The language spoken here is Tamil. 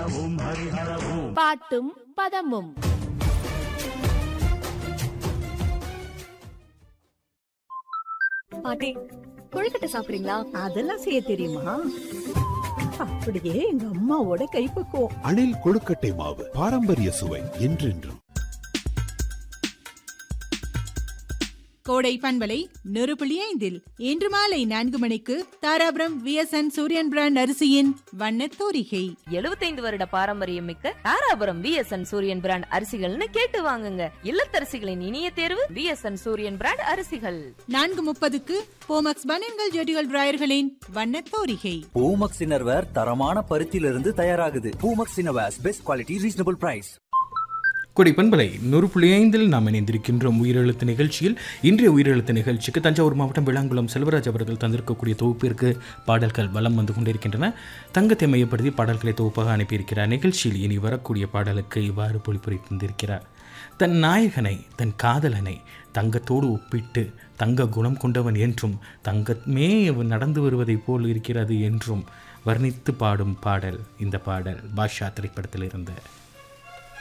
ஓம் ஹரிஹர ஓம் பாட்டும் பதமும் பாட்டி கொழுக்கட்டை சாப்பிடுறீங்களா அதெல்லாம் செய்ய தெரியுமா அப்படியே எங்க அம்மாவோட கைப்பக்குவம் அணில் கொழுக்கட்டை மாவு பாரம்பரிய சுவை என்றென்றும் கோடை பண்பலை நெருப்புள்ளி ஐந்தில் இன்று மாலை நான்கு மணிக்கு தாராபுரம் விஎஸ்என் சூரியன் பிராண்ட் அரிசியின் வண்ணத் தோரிகை எழுபத்தைந்து வருட பாரம்பரியம் மிக்க தாராபுரம் விஎஸ்என் சூரியன் பிராண்ட் அரிசிகள்னு கேட்டு வாங்குங்க இல்லத்தரசிகளின் இனிய தேர்வு விஎஸ்என் சூரியன் பிராண்ட் அரிசிகள் நான்கு முப்பதுக்கு போமக்ஸ் பனியன்கள் ஜெடிகள் டிராயர்களின் வண்ணத் தோரிகை பூமக்ஸ் இன்னர்வேர் தரமான பருத்தியிலிருந்து தயாராகுது Poomex innerwears best quality reasonable price Kodai பண்பலை நூறு புள்ளி ஐந்தில் நாம் இணைந்திருக்கின்றோம் உயிரெழுத்து நிகழ்ச்சியில் இன்றைய உயிரெழுத்து நிகழ்ச்சிக்கு தஞ்சாவூர் மாவட்டம் விளாங்குளம் செல்வராஜ் அவர்கள் தந்திருக்கக்கூடிய தொகுப்பிற்கு பாடல்கள் வலம் வந்து கொண்டிருக்கின்றன தங்கத்தை மையப்படுத்தி பாடல்களை தொகுப்பாக அனுப்பியிருக்கிறார் நிகழ்ச்சியில் இனி வரக்கூடிய பாடலுக்கு இவ்வாறு பொழிப்புரை தந்திருக்கிறார் தன் நாயகனை தன் காதலனை தங்கத்தோடு ஒப்பிட்டு தங்க குணம் கொண்டவன் என்றும் தங்கமே அவன் நடந்து வருவதைப் போல் இருக்கிறது என்றும் வர்ணித்து பாடும் பாடல் இந்த பாடல் பாஷா திரைப்படத்தில் இருந்த